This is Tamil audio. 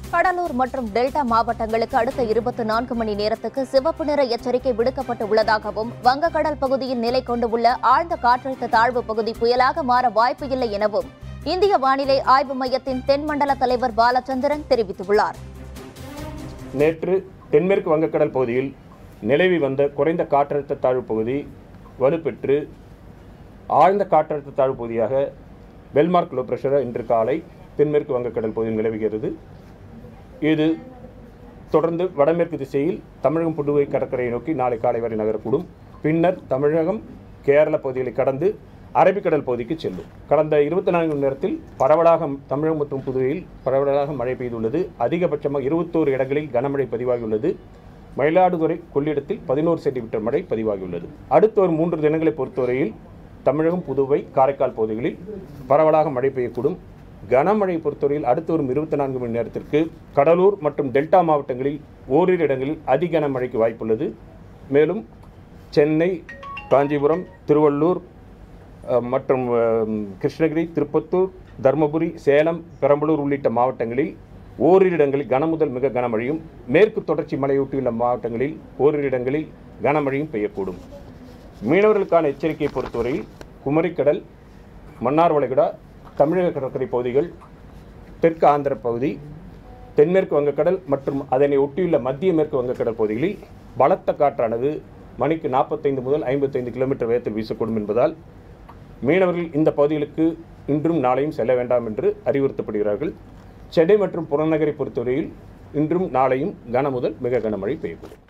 கடலூர் மற்றும் டெல்டா மாவட்டங்களுக்கு அடுத்த இருபத்தி நான்கு மணி நேரத்துக்கு சிவப்பு நிற எச்சரிக்கை விடுக்கப்பட்டு உள்ளதாகவும் வங்கக்கடல் பகுதியில் நிலை கொண்டுள்ள ஆழ்ந்த காற்றழுத்த தாழ்வு பகுதி புயலாக மாற வாய்ப்பு இல்லை எனவும் இந்திய வானிலை ஆய்வு மையத்தின் தென்மண்டல தலைவர் பாலச்சந்திரன் தெரிவித்துள்ளார் நேற்று தென்மேற்கு வங்கக்கடல் பகுதியில் நிலவி வந்த குறைந்த காற்றழுத்த தாழ்வு பகுதி வலுப்பெற்று ஆழ்ந்த காற்றழுத்த தாழ்வு பகுதியாக பெல்மார்க் லோ பிரஷர் இன்று காலை தென்மேற்கு வங்கக்கடல் பகுதியில் நிலவுகிறது இது தொடர்ந்து வடமேற்கு திசையில் தமிழகம் புதுவை கடற்கரையை நோக்கி நாளை காலை வரை நகரக்கூடும் பின்னர் தமிழகம் கேரள பகுதிகளை கடந்து அரபிக்கடல் பகுதிக்கு செல்லும் கடந்த இருபத்தி நான்கு மணி நேரத்தில் பரவலாக தமிழகம் மற்றும் புதுவையில் பரவலாக மழை பெய்துள்ளது அதிகபட்சமாக இருபத்தோரு இடங்களில் கனமழை பதிவாகியுள்ளது மயிலாடுதுறை கொள்ளிடத்தில் பதினோரு சென்டிமீட்டர் மழை பதிவாகியுள்ளது அடுத்த ஒரு மூன்று தினங்களை பொறுத்தவரையில் தமிழகம் புதுவை காரைக்கால் பகுதிகளில் பரவலாக மழை பெய்யக்கூடும் கனமழை பொறுத்தவரையில் அடுத்து வரும் இருபத்தி நான்கு மணி நேரத்திற்கு கடலூர் மற்றும் டெல்டா மாவட்டங்களில் ஓரிரு இடங்களில் அதி கனமழைக்கு வாய்ப்புள்ளது மேலும் சென்னை காஞ்சிபுரம் திருவள்ளூர் அஹ், மற்றும் அஹ், கிருஷ்ணகிரி திருப்பத்தூர் தருமபுரி சேலம் பெரம்பலூர் உள்ளிட்ட மாவட்டங்களில் ஓரிரு இடங்களில் கனமுதல் மிக கனமழையும் மேற்கு தொடர்ச்சி மலையொட்டியுள்ள மாவட்டங்களில் ஓரிரு இடங்களில் கனமழையும் பெய்யக்கூடும் மீனவர்களுக்கான எச்சரிக்கையை பொறுத்தவரையில் குமரிக்கடல் மன்னார் வளைகுடா தமிழக கடற்கரை பகுதிகள் தெற்கு ஆந்திர பகுதி தென்மேற்கு வங்கக்கடல் மற்றும் அதனை ஒட்டியுள்ள மத்திய மேற்கு வங்கக்கடல் பகுதிகளில் பலத்த காற்றானது மணிக்கு நாற்பத்தைந்து முதல் ஐம்பத்தைந்து கிலோமீட்டர் வேகத்தில் வீசக்கூடும் என்பதால் மீனவர்கள் இந்த பகுதிகளுக்கு இன்றும் நாளையும் செல்ல வேண்டாம் என்று அறிவுறுத்தப்படுகிறார்கள் சென்னை மற்றும் புறநகரை பொறுத்தவரையில் இன்றும் நாளையும் கன முதல் மிக கனமழை பெய்யக்கூடும்